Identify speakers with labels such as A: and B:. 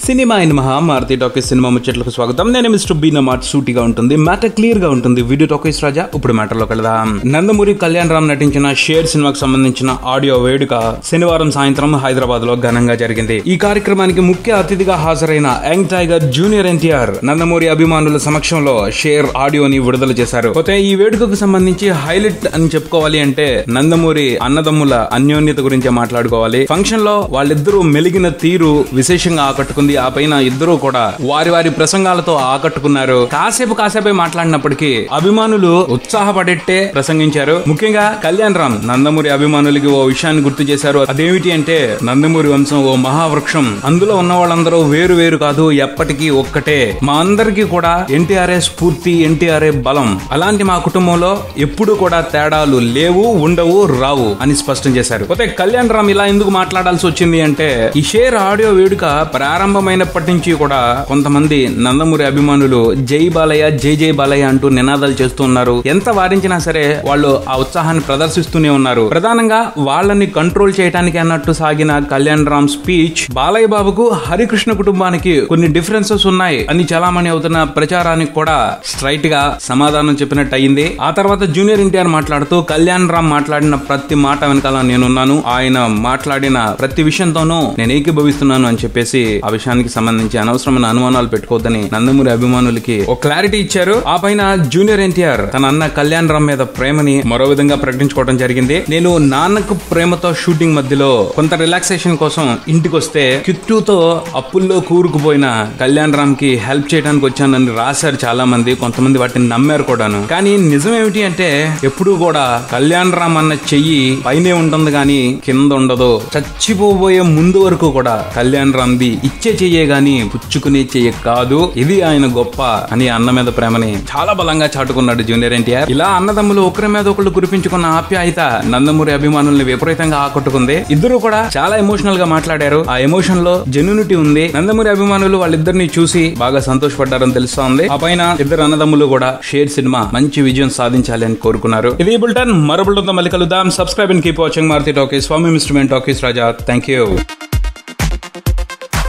A: cinema అయిన మహా Maruti talkies cinema ముచ్చట్లకు స్వాగతం నేను మిస్టర్ బీ మాట సూటిగా ఉంటుంది మ్యాటర్ క్లియర్ గా ఉంటుంది వీడియో టాకీస్ రాజా ఇప్పుడు మ్యాటర్ లో కలదాం నందమూరి కళ్యాణ్ రామ్ నటించిన షేర్ సినిమాకు సంబంధించిన ఆడియో వేడుక శనివారం సాయంత్రం హైదరాబాద్ లో ఘనంగా జరిగింది ఈ కార్యక్రమానికి ముఖ్య అతిథిగా హాజరైన young tiger junior NTR Nandamuri అభిమానుల సమక్షంలో షేర్ ఆడియోని విడుదల చేశారు పోతే ఈ వేడుకకు సంబంధించి హైలైట్ అని చెప్పుకోవాలి అంటే నందమూరి అన్నదమ్ముల అన్యోన్యత గురించి మాట్లాడుకోవాలి ఫంక్షన్ లో వాళ్ళిద్దరూ మెలిగిన తీరు విశేషంగా ఆకట్టుకుంది ఆ పైన ఇద్దరూ కూడా వారి వారి ప్రసంగాలతో ఆకట్టుకున్నారు కాసేపు కాసేపే మాట్లాడినప్పటికీ అభిమానులు ఉత్సాహపడేట్టే ప్రసంగించారు ముఖ్యంగా కళ్యాణ్ రామ్ నందమూరి అభిమానులకి ఓ విషయాన్ని గుర్తు చేశారు అదేమిటి అంటే నందమూరి వంశం ఓ మహావృక్షం అందులో ఉన్న వాళ్ళందరూ వేరు వేరు కాదు ఎప్పటికీ ఒక్కటే మా అందరికీ కూడా ఎన్టీఆర్ఏ స్ఫూర్తి ఎన్టీఆర్ఏ బలం అలాంటి మా కుటుంబంలో ఎప్పుడు కూడా తేడాలు లేవు ఉండవు రావు అని స్పష్టం చేశారు పోతే కళ్యాణ్ రామ్ ఇలా ఎందుకు మాట్లాడాల్సి వచ్చింది అంటే ఈ షేర్ ఆడియో వేడుక ప్రారంభమైనప్పటి నుంచి కూడా కొంతమంది నందమూరి అభిమానులు జై బాలయ్య జై జై బాలయ్య అంటూ నినాదాలు చేస్తూ ఉన్నారు ఎంత వారించినా సరే వాళ్ళు ఆ ఉత్సాహాన్ని ప్రదర్శిస్తూనే ఉన్నారు ప్రధానంగా వాళ్ళని కంట్రోల్ చేయడానికి అన్నట్టు సాగిన కళ్యాణ్ రామ్ స్పీచ్ బాలయ్య బాబుకు హరికృష్ణ కుటుంబానికి కొన్ని డిఫరెన్సెస్ ఉన్నాయి అని చలామణి అవుతున్న ప్రచారానికి కూడా స్ట్రైట్ గా సమాధానం చెప్పినట్టు అయింది ఆ తర్వాత జూనియర్ ఎన్టీఆర్ మాట్లాడుతూ కళ్యాణ్ రామ్ మాట్లాడిన ప్రతి మాట వెనకాల నేనున్నాను ఆయన మాట్లాడిన ప్రతి విషయంతోనూ నేను ఏకీభవిస్తున్నాను అని చెప్పేసి ఆ విషయానికి సంబంధించి అనవసరమైన అనుమానాలు పెట్టుకోవద్దని నందమూరి అభిమానులకి ఒక క్లారిటీ ఇచ్చారు ఆ పైన జూనియర్ ఎన్టీఆర్ తన అన్న కళ్యాణ్ రామ్ మీద ప్రేమని మరో విధంగా ప్రకటించుకోవడం జరిగింది నేను నాన్నకు ప్రేమతో షూటింగ్ మధ్యలో కొంత రిలాక్సేషన్ కోసం ఇంటికి వస్తే కిట్టుతో అప్పుల్లో కూరుకుపోయిన కళ్యాణ్ రామ్ కి హెల్ప్ చేయడానికి వచ్చానని రాశారు చాలా మంది కొంతమంది వాటిని నమ్మారు కూడాను కానీ నిజం ఏమిటి అంటే ఎప్పుడూ కూడా కళ్యాణ్ రామ్ అన్న చెయ్యి పైనే ఉంటుంది కానీ కింద ఉండదు చచ్చిపోబోయే ముందు వరకు కూడా కళ్యాణ్ రామ్ ది ఇచ్చే చెయ్యే గాని పుచ్చుకునే చెయ్య కాదు ఇది ఆయన గొప్ప అని అన్న మీద ప్రేమని చాలా బలంగా చాటుకున్నాడు జూనియర్ ఎన్టీఆర్ ఇలా అన్నదమ్ములు ఒకరి మీద ఒకళ్ళు కురిపించుకున్న ఆప్యాయత నందమూరి అభిమానుల్ని విపరీతంగా ఆకట్టుకుంది ఇద్దరు కూడా చాలా ఎమోషనల్ గా మాట్లాడారు ఆ ఎమోషన్ లో జెన్యునిటీ ఉంది నందమూరి అభిమానులు వాళ్ళిద్దరిని చూసి బాగా సంతోషపడ్డారని తెలుస్తోంది ఆ పైన ఇద్దరు అన్నదమ్ములు కూడా షేర్ సినిమా మంచి విజయం సాధించాలి అని కోరుకున్నారు ఇది బుల్టన్ మరో బుల్టన్ తో మళ్ళీ కలుద్దాం subscribe and keep watching Maruthi talkies Swami mister talkies Raja thank you